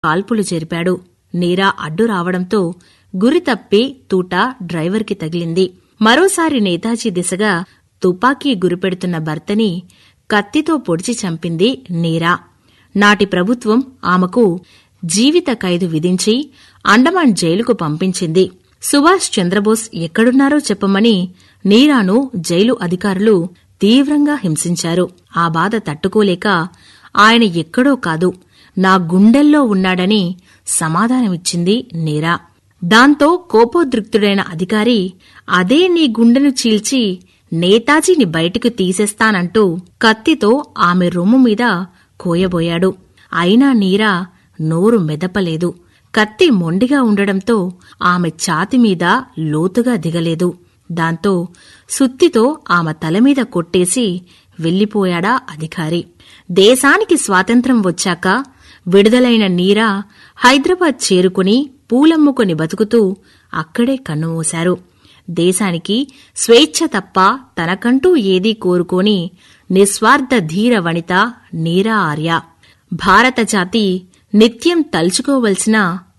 కాల్పులు జరిపాడు నీరా అడ్డు రావడంతో గురి తప్పి తూట డ్రైవర్కి తగిలింది మరోసారి నేతాజీ దిశగా తుపాకీ గురిపెడుతున్న భర్తని కత్తితో పొడిచి చంపింది నీరా నాటి ప్రభుత్వం ఆమెకు జీవిత ఖైదు విధించి అండమాన్ జైలుకు పంపించింది సుభాష్ చంద్రబోస్ ఎక్కడున్నారో చెప్పమని నీరాను జైలు అధికారులు తీవ్రంగా హింసించారు ఆ బాధ తట్టుకోలేక ఆయన ఎక్కడో కాదు నా గుండెల్లో ఉన్నాడని సమాధానమిచ్చింది నీరా దాంతో కోపోద్రిక్తుడైన అధికారి అదే నీ గుండెను చీల్చి నేతాజీని బయటకు తీసేస్తానంటూ కత్తితో ఆమె రొమ్ము మీద కోయబోయాడు అయినా నీరా నోరు మెదపలేదు కత్తి మొండిగా ఉండడంతో ఆమె ఛాతి మీద లోతుగా దిగలేదు దాంతో సుత్తితో ఆమె తలమీద కొట్టేసి వెళ్లిపోయాడా అధికారి దేశానికి స్వాతంత్ర్యం వచ్చాక విడుదలైన నీరా హైదరాబాద్ చేరుకుని పూలమ్ముకొని బతుకుతూ అక్కడే కన్నుమూశారు దేశానికి స్వేచ్ఛ తప్ప తనకంటూ ఏదీ కోరుకోని నిస్వార్థ ధీర వనిత నీరా ఆర్య భారత జాతి నిత్యం తలుచుకోవలసిన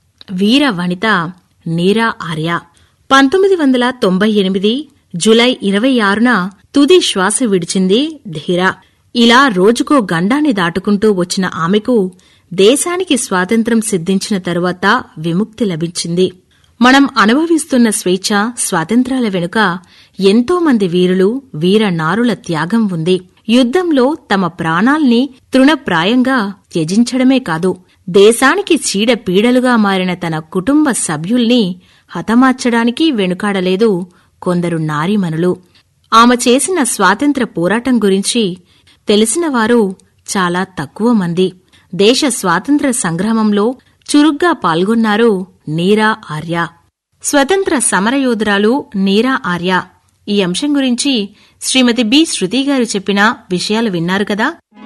వీర వనిత నీరా ఆర్య పంతొమ్మిది వందల తొంభై ఎనిమిది జులై ఇరవై ఆరున తుది శ్వాస విడిచింది ధీరా ఇలా రోజుకో గండాన్ని దాటుకుంటూ వచ్చిన ఆమెకు దేశానికి స్వాతంత్ర్యం సిద్ధించిన తరువాత విముక్తి లభించింది మనం అనుభవిస్తున్న స్వేచ్ఛ స్వాతంత్రాల వెనుక ఎంతో మంది వీరులు వీర నారుల త్యాగం ఉంది యుద్ధంలో తమ ప్రాణాల్ని తృణప్రాయంగా త్యజించడమే కాదు దేశానికి చీడ పీడలుగా మారిన తన కుటుంబ సభ్యుల్ని హతమార్చడానికి వెనుకాడలేదు కొందరు నారీమణులు ఆమె చేసిన స్వాతంత్ర పోరాటం గురించి తెలిసినవారు చాలా తక్కువ మంది దేశ స్వాతంత్ర సంగ్రామంలో చురుగ్గా పాల్గొన్నారు నీరా ఆర్య స్వతంత్ర సమరయోధురాలు నీరా ఆర్య ఈ అంశం గురించి శ్రీమతి బి శృతి గారు చెప్పిన విషయాలు విన్నారు కదా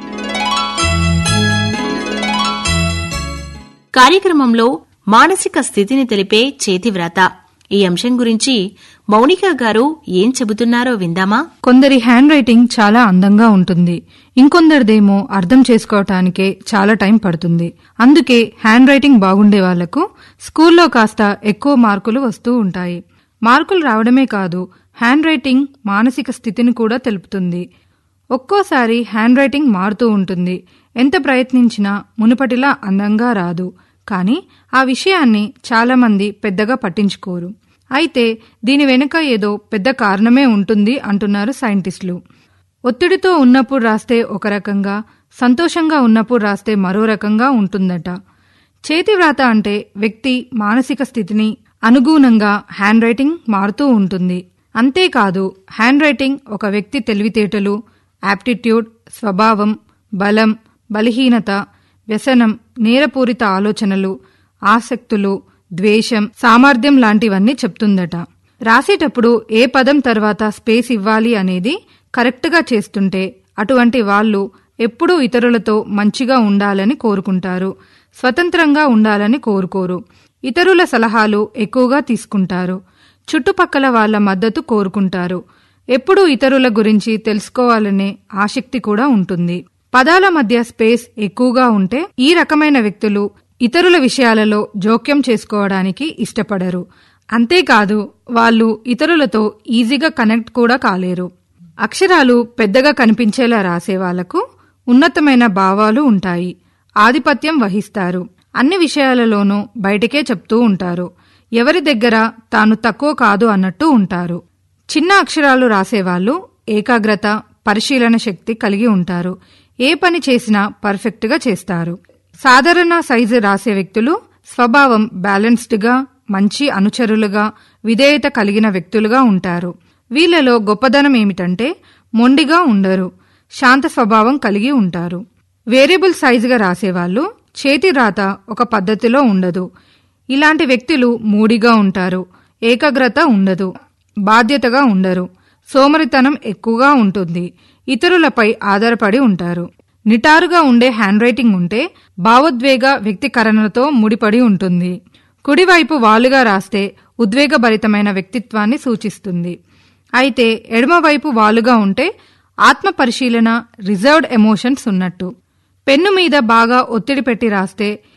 కార్యక్రమంలో మానసిక స్థితిని తెలిపే చేతివ్రాత ఈ అంశం గురించి మౌనిక గారు ఏం చెబుతున్నారో విందామా కొందరి హ్యాండ్ రైటింగ్ చాలా అందంగా ఉంటుంది ఇంకొందరిదేమో అర్థం చేసుకోవటానికే చాలా టైం పడుతుంది అందుకే హ్యాండ్ రైటింగ్ బాగుండే వాళ్లకు స్కూల్లో కాస్త ఎక్కువ మార్కులు వస్తూ ఉంటాయి మార్కులు రావడమే కాదు హ్యాండ్ రైటింగ్ మానసిక స్థితిని కూడా తెలుపుతుంది ఒక్కోసారి హ్యాండ్ రైటింగ్ మారుతూ ఉంటుంది ఎంత ప్రయత్నించినా మునుపటిలా అందంగా రాదు కానీ ఆ విషయాన్ని చాలామంది పెద్దగా పట్టించుకోరు అయితే దీని వెనుక ఏదో పెద్ద కారణమే ఉంటుంది అంటున్నారు సైంటిస్టులు ఒత్తిడితో ఉన్నప్పుడు రాస్తే ఒక రకంగా సంతోషంగా ఉన్నప్పుడు రాస్తే మరో రకంగా ఉంటుందట చేతివ్రాత అంటే వ్యక్తి మానసిక స్థితిని అనుగుణంగా హ్యాండ్ రైటింగ్ మారుతూ ఉంటుంది అంతేకాదు హ్యాండ్ రైటింగ్ ఒక వ్యక్తి తెలివితేటలు యాప్టిట్యూడ్ స్వభావం బలం బలహీనత వ్యసనం నేరపూరిత ఆలోచనలు ఆసక్తులు ద్వేషం సామర్థ్యం లాంటివన్నీ చెప్తుందట రాసేటప్పుడు ఏ పదం తర్వాత స్పేస్ ఇవ్వాలి అనేది కరెక్ట్గా చేస్తుంటే అటువంటి వాళ్ళు ఎప్పుడూ ఇతరులతో మంచిగా ఉండాలని కోరుకుంటారు స్వతంత్రంగా ఉండాలని కోరుకోరు ఇతరుల సలహాలు ఎక్కువగా తీసుకుంటారు చుట్టుపక్కల వాళ్ల మద్దతు కోరుకుంటారు ఎప్పుడూ ఇతరుల గురించి తెలుసుకోవాలనే ఆసక్తి కూడా ఉంటుంది పదాల మధ్య స్పేస్ ఎక్కువగా ఉంటే ఈ రకమైన వ్యక్తులు ఇతరుల విషయాలలో జోక్యం చేసుకోవడానికి ఇష్టపడరు అంతేకాదు వాళ్ళు ఇతరులతో ఈజీగా కనెక్ట్ కూడా కాలేరు అక్షరాలు పెద్దగా కనిపించేలా రాసే వాళ్లకు ఉన్నతమైన భావాలు ఉంటాయి ఆధిపత్యం వహిస్తారు అన్ని విషయాలలోనూ బయటికే చెప్తూ ఉంటారు ఎవరి దగ్గర తాను తక్కువ కాదు అన్నట్టు ఉంటారు చిన్న అక్షరాలు రాసేవాళ్లు ఏకాగ్రత పరిశీలన శక్తి కలిగి ఉంటారు ఏ పని చేసినా పర్ఫెక్ట్గా చేస్తారు సాధారణ సైజు రాసే వ్యక్తులు స్వభావం బ్యాలెన్స్డ్గా మంచి అనుచరులుగా విధేయత కలిగిన వ్యక్తులుగా ఉంటారు వీళ్లలో గొప్పదనం ఏమిటంటే మొండిగా ఉండరు శాంత స్వభావం కలిగి ఉంటారు వేరియబుల్ సైజుగా రాసేవాళ్లు చేతి రాత ఒక పద్ధతిలో ఉండదు ఇలాంటి వ్యక్తులు మూడిగా ఉంటారు ఏకాగ్రత ఉండదు బాధ్యతగా ఉండరు సోమరితనం ఎక్కువగా ఉంటుంది ఇతరులపై ఆధారపడి ఉంటారు నిటారుగా ఉండే హ్యాండ్ రైటింగ్ ఉంటే భావోద్వేగ వ్యక్తీకరణతో ముడిపడి ఉంటుంది కుడివైపు వాలుగా రాస్తే ఉద్వేగభరితమైన వ్యక్తిత్వాన్ని సూచిస్తుంది అయితే ఎడమవైపు వాలుగా ఉంటే ఆత్మ పరిశీలన రిజర్వ్డ్ ఎమోషన్స్ ఉన్నట్టు పెన్ను మీద బాగా ఒత్తిడి పెట్టి రాస్తే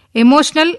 ఎమోషనల్